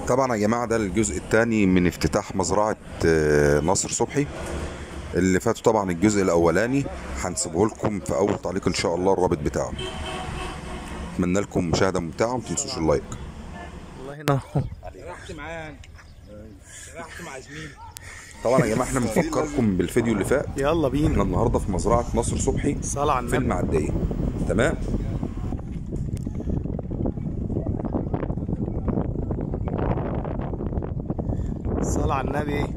طبعا يا جماعه ده الجزء الثاني من افتتاح مزرعه آه، ناصر صبحي اللي فاتوا طبعا الجزء الاولاني هنسيبه لكم في اول تعليق ان شاء الله الرابط بتاعه اتمنى لكم مشاهده ممتعه وما تنسوش اللايك والله هنا رحت معاه رحت مع زميلي طبعا يا جماعه احنا بنفكركم بالفيديو اللي فات يلا بينا احنا النهارده في مزرعه ناصر صبحي صلاة على في النبي المعديه تمام صلاة على النبي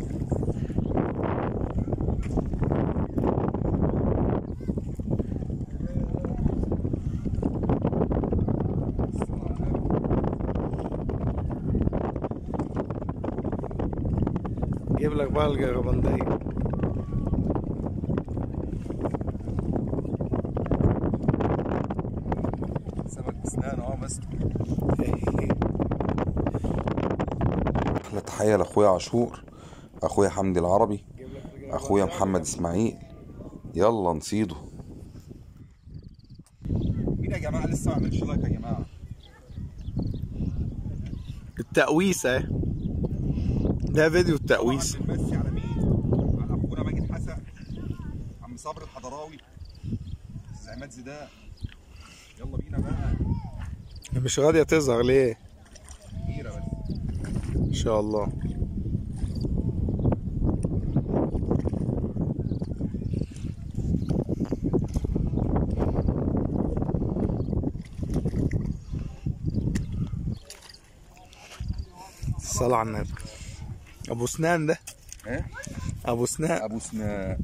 جيب لك بقى الجربندية سمك بسنان اه بس احلى تحيه لاخويا عاشور اخويا حمدي العربي اخويا محمد اسماعيل يلا نصيده مين يا جماعه لسه ما عملش لايك يا جماعه التقويسة اهي. ده فيديو التقويس طبعاً بنمسي على مين على اخونا ماجد حسن عم صبري الحضراوي استاذ عماد زيدان يلا بينا بقى مش راضية تظهر ليه كبيره بس ان شاء الله الصلاة على النبي ابو سنان ده ايه ابو سنان ابو سناء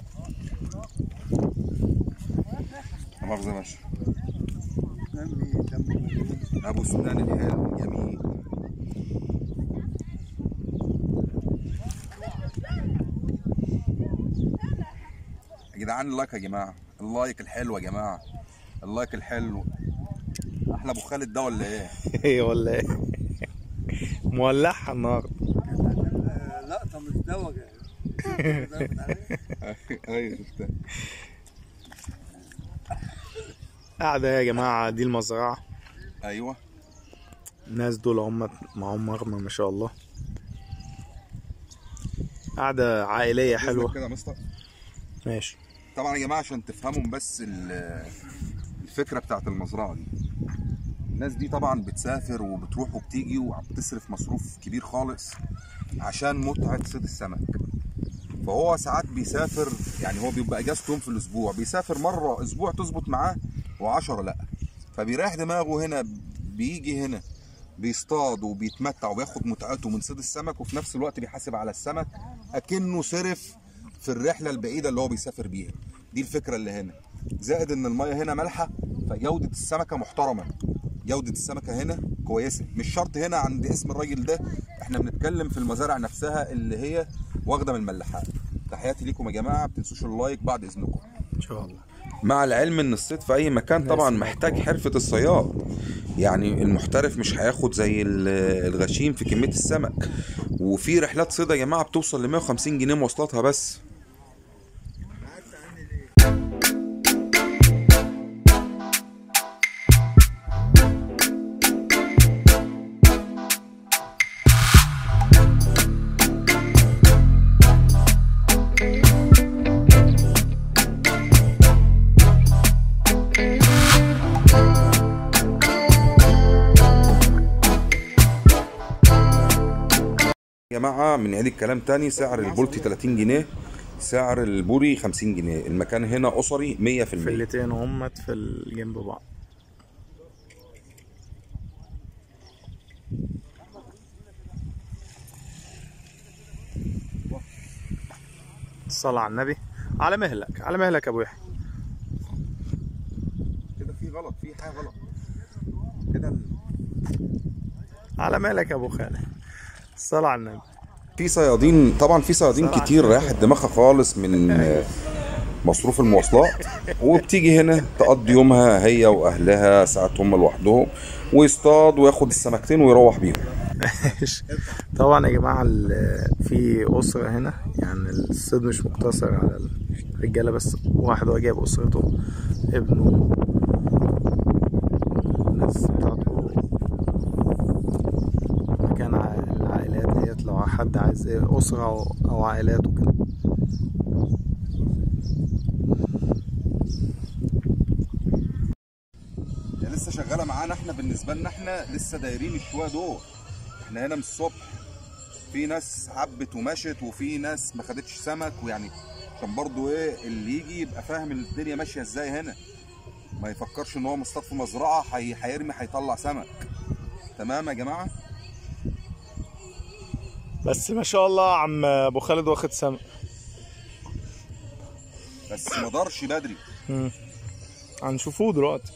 لا مؤاخذه يا باشا ابو سنان الحلو جميل يا جدعان اللايك يا جماعه اللايك الحلو يا جماعه اللايك الحلو احلى ابو خالد ده ولا ايه ايه ولا ايه مولعها النهارده لقطة مزدوجة ايوه شفتها قاعدة يا جماعة دي المزرعة ايوه الناس دول هم معاهم مرمى ما شاء الله قاعدة عائلية حلوة كده يا مستر ماشي طبعا يا جماعه عشان تفهموا بس ال- الفكره بتاعت المزرعه دي الناس دي طبعا بتسافر وبتروح وبتيجي وبتصرف مصروف كبير خالص عشان متعه صيد السمك فهو ساعات بيسافر يعني هو بيبقى اجازته يوم في الاسبوع بيسافر مره اسبوع تظبط معاه وعشرة لا فبيريح دماغه هنا بيجي هنا بيصطاد وبيتمتع وبياخد متعته من صيد السمك وفي نفس الوقت بيحاسب على السمك اكنه صرف في الرحله البعيده اللي هو بيسافر بيها دي الفكره اللي هنا زائد ان الميه هنا مالحه فجوده السمكه محترمه جوده السمكه هنا كويسه مش شرط هنا عند اسم الراجل ده احنا بنتكلم في المزارع نفسها اللي هي واخده من الملاحات تحياتي ليكم يا جماعه ما تنسوش اللايك بعد اذنكم ان شاء الله مع العلم ان الصيد في اي مكان طبعا محتاج حرفة الصياد يعني المحترف مش هياخد زي ال- الغشيم في كمية السمك وفي رحلات صيد يا جماعة بتوصل ل 150 جنيه مواصلاتها بس يا جماعة بنعيد الكلام تاني سعر البولتي 30 جنيه سعر البوري 50 جنيه المكان هنا أسري 100% فلتين همت في ال- جنب بعض الصلاة على النبي على مهلك على مهلك يا ابو يحيى كده في غلط في حاجه غلط كده ال- على مهلك يا ابو خالد الصلاة على النبي في صيادين طبعا في صيادين صراحة. كتير راحت دماغها خالص من آه، مصروف المواصلات وبتيجي هنا تقضي يومها هي واهلها ساعات هم لوحدهم ويصطاد وياخد السمكتين ويروح بيهم طبعا يا جماعة ال- في أسرة هنا يعني الصيد مش مقتصر على الرجالة بس واحد هو جايب أسرته ابنه الناس بتاعته مكان ع- حد عايز ايه اسره او, أو عائلات وكده هي لسه شغاله معانا احنا بالنسبه لنا احنا لسه دايرين الشويه دول احنا هنا من الصبح في ناس حبت ومشت وفي ناس ما خدتش سمك ويعني عشان برضو ايه اللي يجي يبقى فاهم الدنيا ماشيه ازاي هنا ما يفكرش ان هو مصطاد في مزرعه هي- هيرمي هيطلع سمك تمام يا جماعه بس ما شاء الله عم ابو خالد واخد سمك بس ما دارش بدري هنشوفوه دلوقتي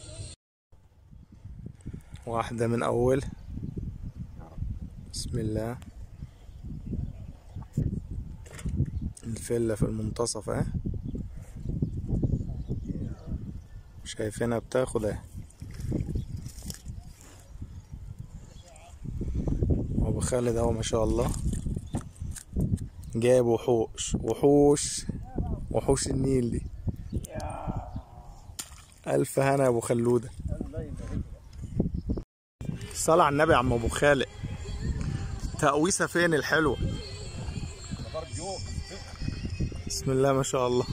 واحدة من أول بسم الله الفلة في المنتصف اهي شايفينها بتاخد اهي وابو خالد اهو ما شاء الله جايب وحوش وحوش وحوش النيل دي ألف هنا يا أبو خلودة صلى على النبي يا عم أبو خالق تقويسة فين الحلوة بسم الله ما شاء الله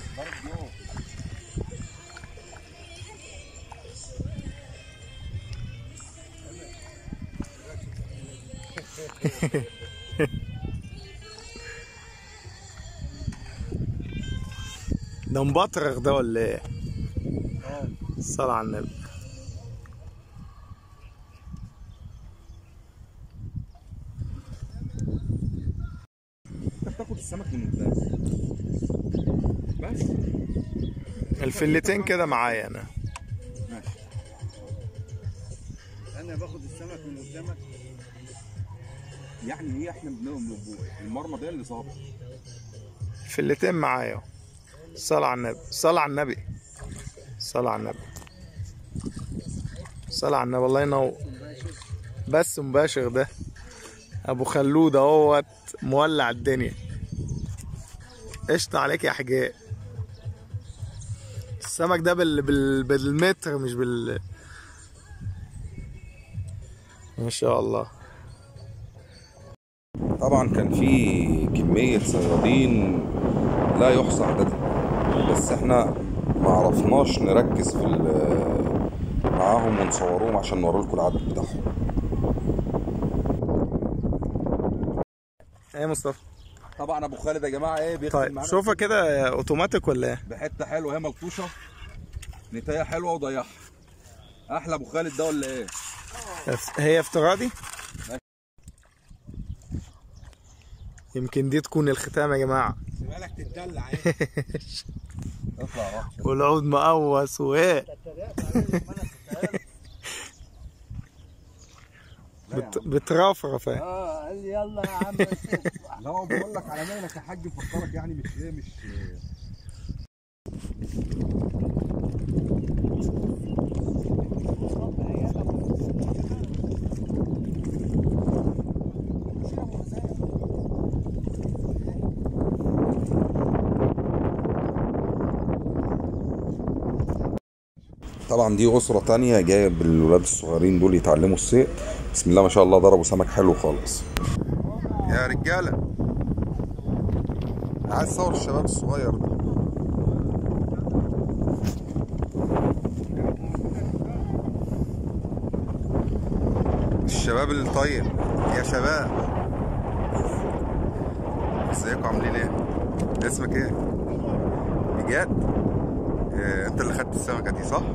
ده مبطرخ ده ولا ايه؟ الصلاة على النبي انت بتاخد السمك من قدام بس الفلتين كده معايا انا ماشي انا باخد السمك من قدامك يعني هي احنا بنقوم المرمى ده اللي ظابط الفلتين معايا اهو. الصلاة على النبي الصلاة على النبي الصلاة على النبي الصلاة على النبي الله ينور بس مباشر ده ابو خلود اهوت مولع الدنيا قشطة عليك يا حجاج السمك ده بال... بال... بالمتر مش بال ما شاء الله طبعا كان في كمية صيادين لا يحصى عددها بس احنا ما عرفناش نركز في ال- معاهم ونصوروهم عشان نوري لكم العدد بتاعهم ايه يا مصطفى طبعا ابو خالد يا جماعه ايه بيختم طيب معانا شوفها كده اوتوماتيك ولا ايه بحته حلوه هي ملطوشه نتايه حلوه وضيعها احلى ابو خالد ده ولا ايه هي افتراضي يمكن دي تكون الختام يا جماعة بالك تتدلع اطلع روح والعود مقوس وايه بت... بترفرف اهي. اه قال لي يلا يا عم لا هو بيقول لك على مهلك يا حاج مفكرك يعني مش ايه مش طبعا دي أسرة تانية جاية بالولاد الصغيرين دول يتعلموا الصيد بسم الله ما شاء الله ضربوا سمك حلو خالص يا رجالة عايز صور الشباب الصغير ده الشباب الطيب يا شباب ازيكم عاملين ايه اسمك ايه بجد إيه انت اللي خدت السمكه دي صح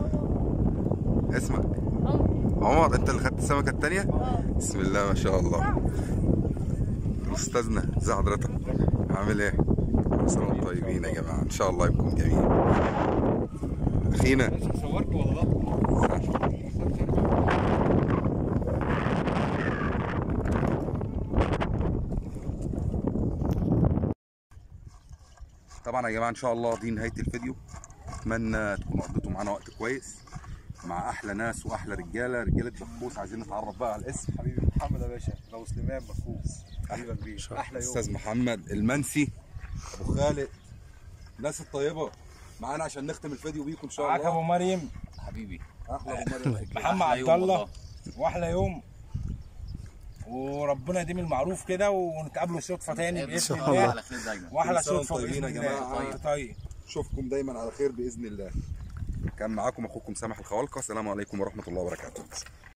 اسمك عمر انت اللي خدت السمكه التانية بسم الله ما شاء الله استاذنا ازي حضرتك عامل ايه كل سنه وانتم طيبين يا جماعه ان شاء الله يكون جميل اخينا صورت والله طبعا يا جماعه ان شاء الله دي نهايه الفيديو اتمنى تكونوا قضيتوا معانا وقت كويس مع احلى ناس واحلى رجاله رجاله بخوس عايزين نتعرف بقى على الاسم حبيبي محمد يا باشا لو سليمان مفوز حبيبي كبير احلى يوم استاذ محمد المنسي ابو خالد الناس الطيبه معانا عشان نختم الفيديو بيكم ان شاء معاك ابو الله مريم حبيبي احلى ابو مريم محمد عبد الله واحلى يوم وربنا يديم المعروف كده ونتقابلوا صدفه تاني باذن شاء الله الله. على خير دايما واحلى كل سنة صدفه وانتم باذن طيبين يا الله جماعة. طيب طيب اشوفكم دايما على خير باذن الله كان معاكم اخوكم سامح الخوالقه السلام عليكم ورحمه الله وبركاته